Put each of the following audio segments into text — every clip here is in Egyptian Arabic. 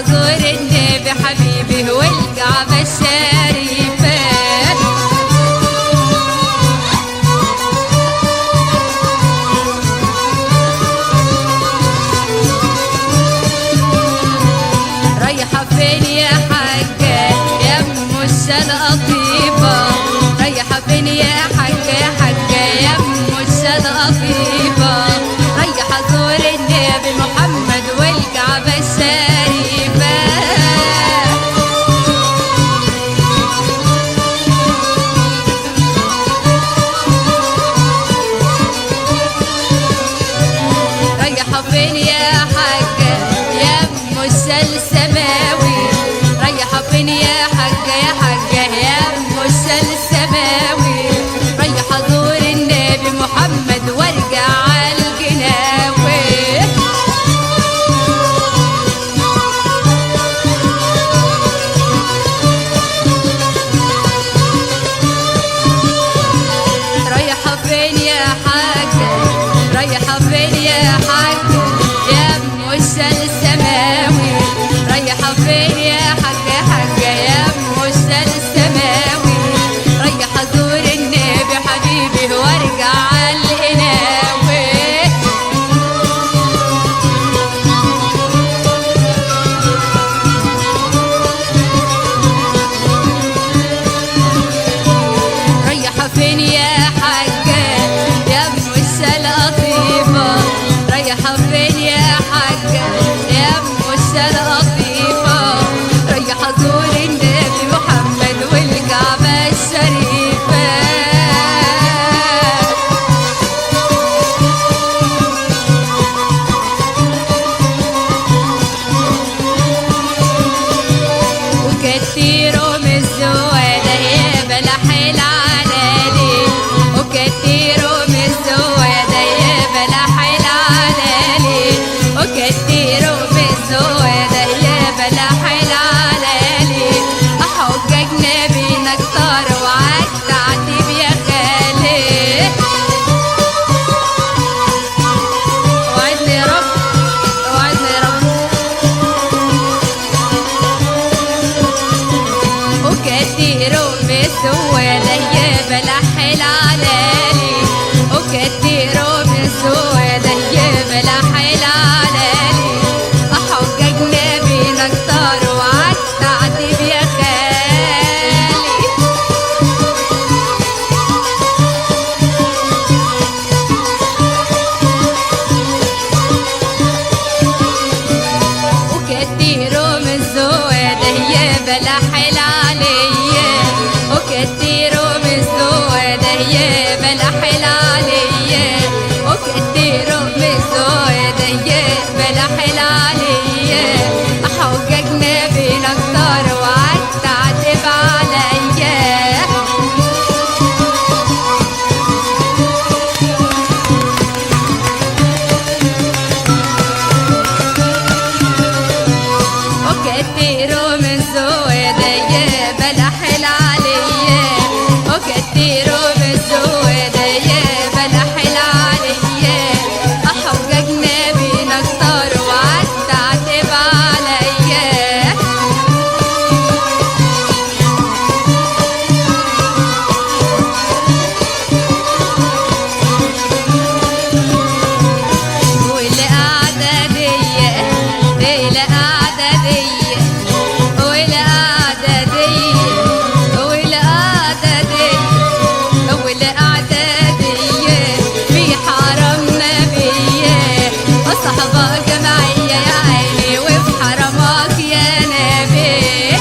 ازور النبي حبيبي والكعبة الشريفة رايحة فين يا حاجة يا ام الشلقطيفة رايحة فين يا حاجة يا حاجة يا ام الشلقطيفة رايحة ازور النبي محمد والكعبة الشريفة رايحة فين يا حاجة يا ام السماوي رايحة فين يا حاجة يا حاجة يا ام السماوي رايحة ازور النبي محمد وارجع على الجناوي رايحة فين يا حاجة رايحة فين يا حاجة يا ام السماوي رايحة فين يا حاجة يا حاجة يا ام السماوي رايحة ازور النبي حبيبي وارجع على القناوي رايحة فين يا حاجة يا ام الشلقطيفة رايحة فين يا حاجة يا ام الشلقطيفة رايحة ازور النبي محمد والكعبة الشريفة وكتيروا من الزوالة يا بلح العلالي وكتيروا من الزوالة يا بلح العلالي وكتيروا من الزوالة يا بلح العلالي أحوج أجنبي نكتر وعد تعتب يا خالي وعدني يا رب وعدني يا رب وكتيروا بالسوالة يا بلح العلالي وكتيروا بالسوالة يا بلح العلالي أحوج أجنبي نكتر وعد تعتب يا خالي وكتيروا من الزوادة يا بلح العلية وكتيروا من الزوادة يا بلح العلية وكتيروا من الزوادة يا بلح العلية أحوج أجنبي نكتر وعد تعتب عليا وكتيروا من زودة يا بلح العلية وكتيروا من زودة يا بلح العلية أحوج أجنبي نكتر وعد تعتب عليا والقعدة دي دي القعدة دي والقعدة دي والقعدة دي والقعدة دي في حرم نبي وصحبة جمعية يا عيني وفي حرمك يا نبي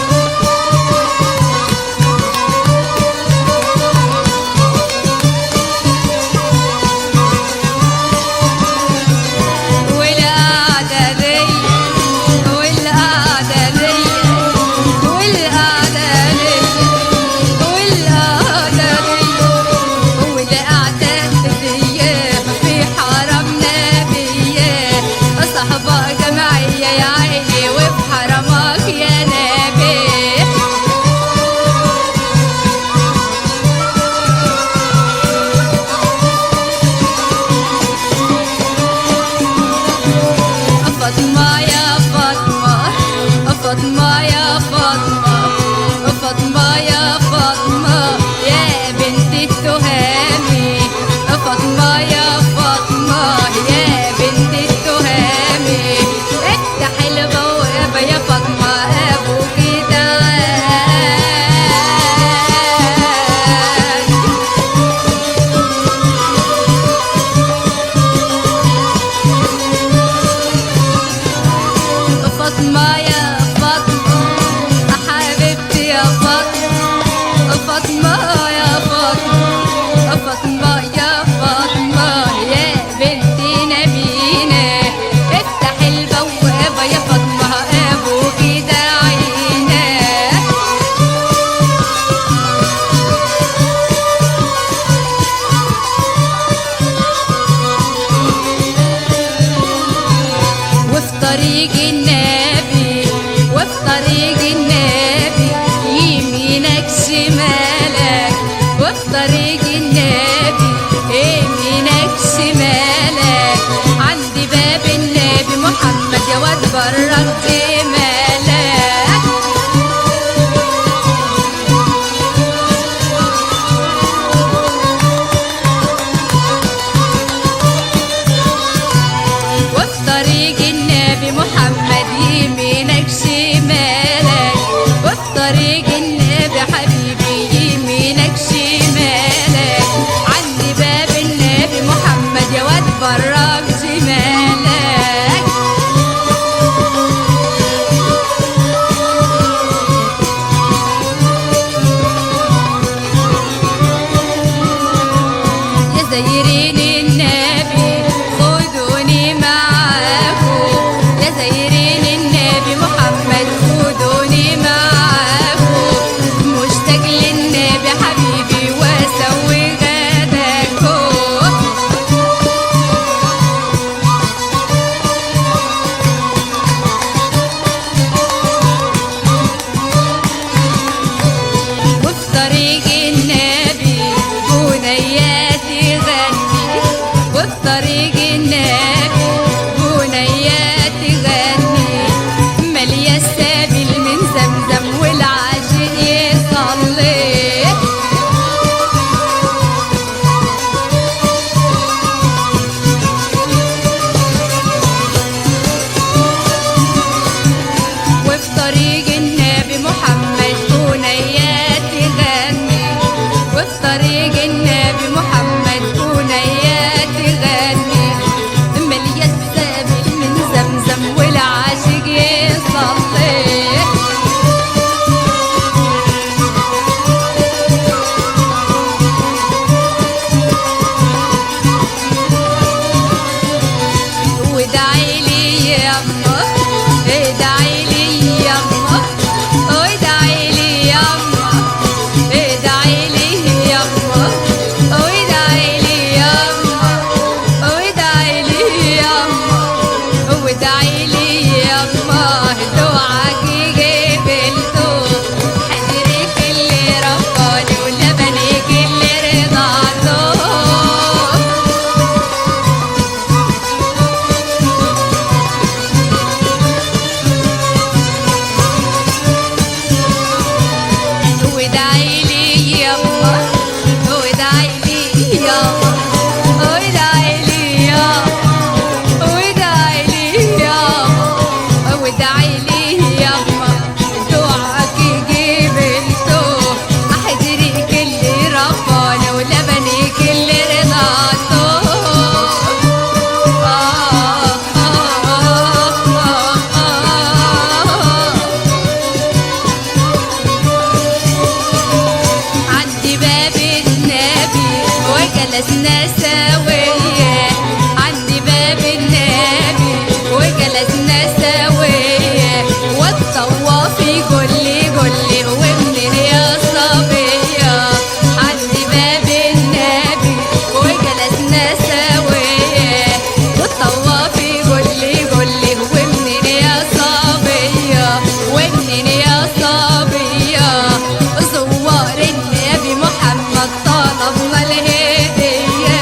والقعدة دي والقعدة دي والقعدة دي والقعدة دي والقعدة دي في حرم نبي صحبة جمعية يا عيني وفي حرمك يا نبي فاطمة يا فاطمة طريق النبي وفي طريق النبي يمينك شمالك وفي طريق النبي يمينك شمالك عند باب النبي محمد يا واد برك جمالك وفي طريق النبي محمد يمينك شمالك وفي طريق النبي حبيبي يمينك شمالك عند باب النبي محمد يا واد براك جمالك يا زايرين النبي خدوني معاكم يا زايرين النبي محمد خدوني معاكم مشتاق للنبي حبيبي واسوي غداكم وفي طريق النبي بنيات غني وفي طريق النبي بنيات غني مالية السبيل من زمزم والعاشق يصلي وفي طريق النبي محمد بنيات تغني وفي طريق النبي محمد بنيات تغني مالية السبيل من زمزم والعاشق يصلي وادعي لي يما ادعي لي يما وادعي لي يما ادعي لي يما وادعي لي يما وادعي لي يما وادعي لي يما دعاك قبلته حجرك اللي رفضني ولبنك اللي رضعته وادعي لي يما وادعي لي يما وادعي لي يما وادعي لي يما وادعي لي يما دعاك جبلته احجرك اللي رفعني ولبنك اللي رضعته آه آه آه آه عند باب النبي وجلسنا سوية عند باب النبي وجلسنا سوية والطواف يقول لي قول لي ومنين يا صبية عند باب النبي وجلسنا سوية والطواف يقول لي قول لي ومنين يا صبية ومنين يا صبية زوار النبي محمد طلبنا الهدية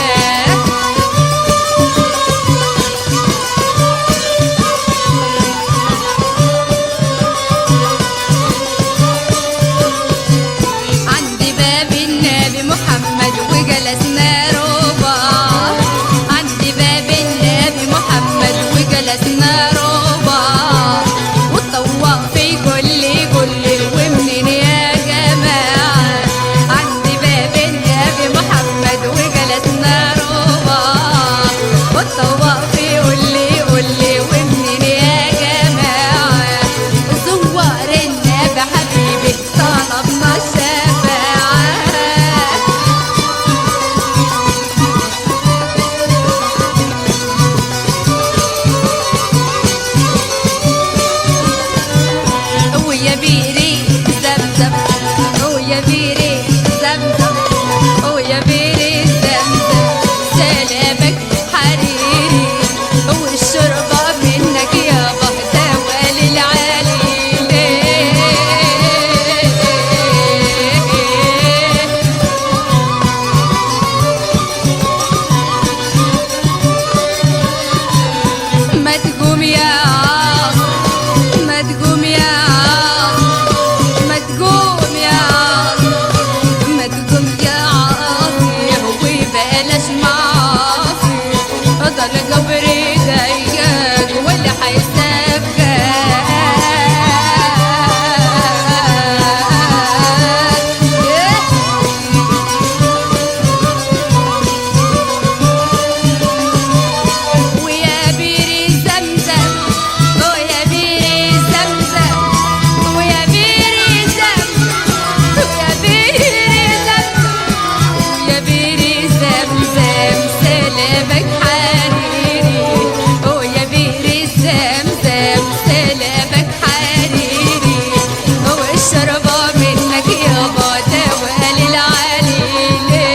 عند باب النبي محمد وجلسنا ربع عند باب النبي محمد وجلسنا ربع والطواف يقول لي قول لي ومنين يا جماعة عند باب النبي محمد وجلسنا ربع والطواف يقول لي قول لي ومنين يا جماعة زوار النبي حبيبي طلبنا الشفاعة حيسابك ويا بير زمزم ويا بير زمزم ويا بير زمزم ويا بير زمزم ويا بير زمزم سلامك حريري ويا بير زمزم سلامك حريري والشربة منك يابا دوال العليلي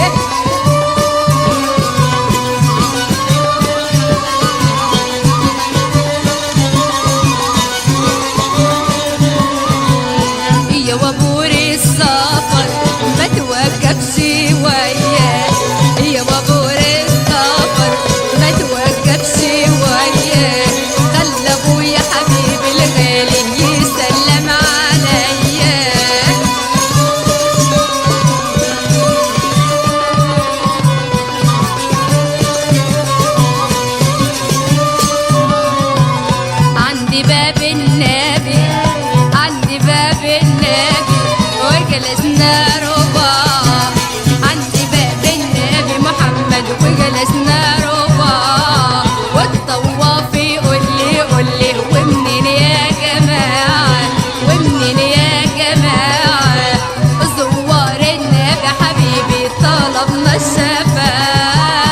يا وابور السفر ما توقفش وياه يا وابور السفر ما توقفش وياه خلى ابويا حبيبي الغالي يسلم عليا عندي باب النبي عندي باب النبي وجلسنا ربع عندي باب النبي محمد وجلسنا ربع والطواف يقول لي يقول لي ومنين يا جماعة ومنين يا جماعة زوار النبي حبيبي طلبنا الشفاعة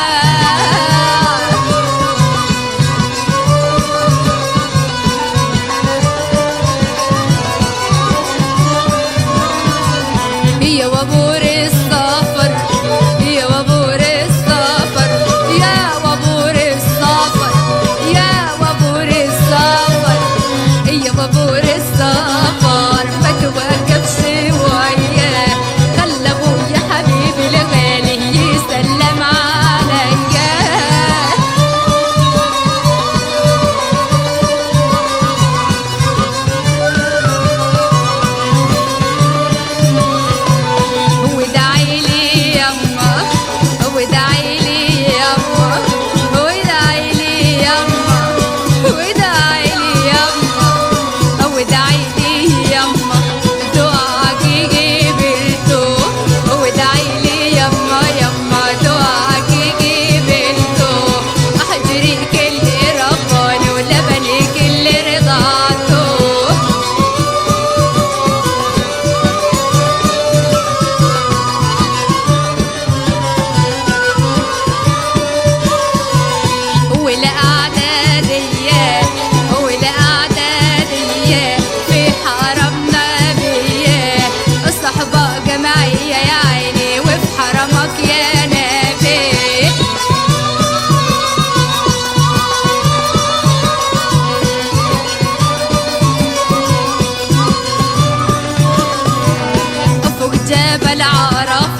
يا وابور السفر يا وابور السفر يا وابور السفر يا وابور السفر يا وابور السفر ما توقفش وياه خلى ابويا حبيبي الغالي يسلم عليا ودعي لي يما ودعي لي يما ودعي لي يما ودعي لي يما ودعي لي يما دعاك جبرتو ودعي لي يما يما دعاك جبرتو احجرك اللي رباني ولبنك اللي رضعته ولا أعدادية ولا أعدادية في حرمنا بيه الصحبة جماعية يا عيني وفي حرمك يا نبي فوق جبل عرفة